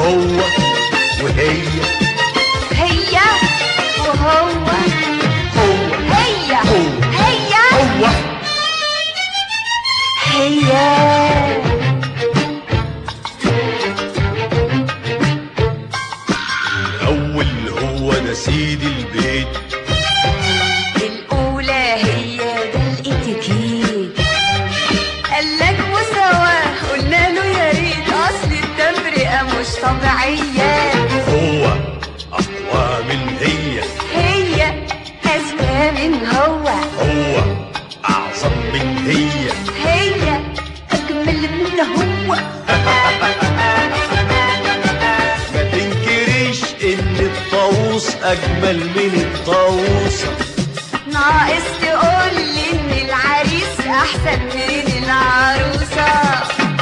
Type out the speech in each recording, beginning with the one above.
هو وهي هي وهو هو هي هو. هي هو هي الأول هو ده سيد البيت الأولى هي ده الاتيكيت قالك مساواة قلنا له يا ريت أصل التفرقة مش طبيعية هو أقوى من هي هي أذكى من هو هو أعظم من هي هي أجمل من هو ما تنكريش إن الطاووس أجمل من الطاووسة ناقص تقول لي إن العريس أحسن من العروسة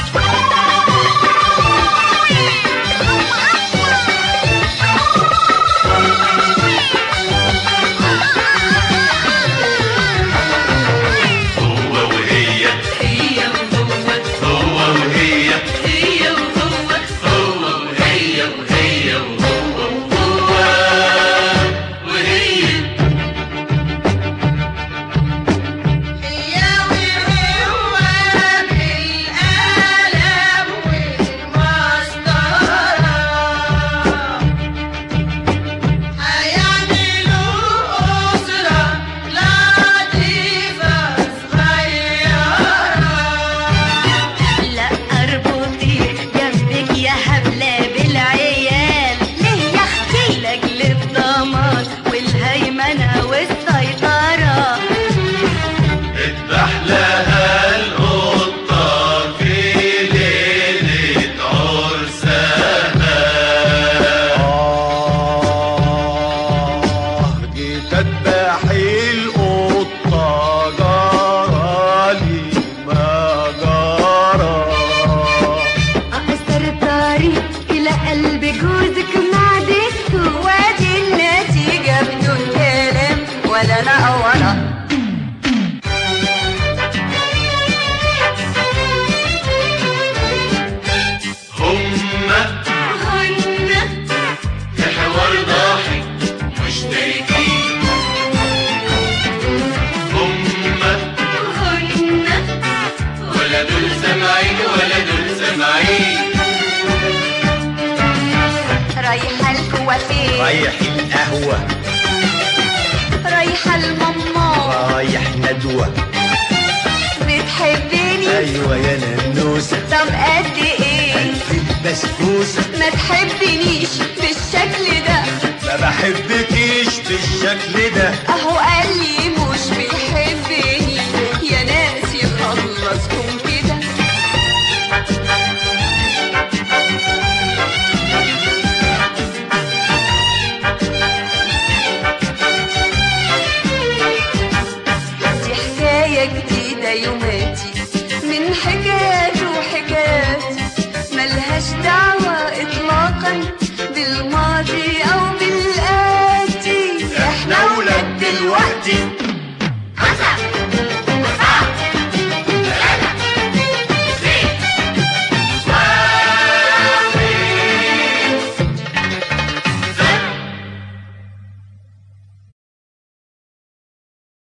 هو وهي هي وهو هو وهي هي وهو هو وهي وهي وهو وهو وهي هي وهو بالقلم والمسطرة هيعملوا أسرة لطيفة صغيرة لا اربطي جنبك يا حبلة بالعيال ليه يا اختي لاجل الضمان والهيمنة والسيطرة اذبح لها القطة في ليلة عرسها آه جيت اذبح القطة جرالي ما جرى أقصر الطريق إلى قلب جوزك معدته وادي النتيجة بدون كلام ولا لا ولا هما هن في حوار ضاحك مشتركين هما هن ولا دول سامعين ولا دول سامعين رايحة الكوافير رايح القهوة رايحة الماما رايح ندوة بتحبني أيوة يا ننوسة طب قد ايه ألف البسبوسة ما تحبنيش بالشكل ده ما بحبكيش بالشكل ده اهو قال لي مش بيحبني يا ناس يخلصكم كده دي حكاية جديدة يوماتي من حكايات وحكاياتي ملهاش دعوة إطلاقا بالماضي أو بالآتي احنا ولاد دلوقتي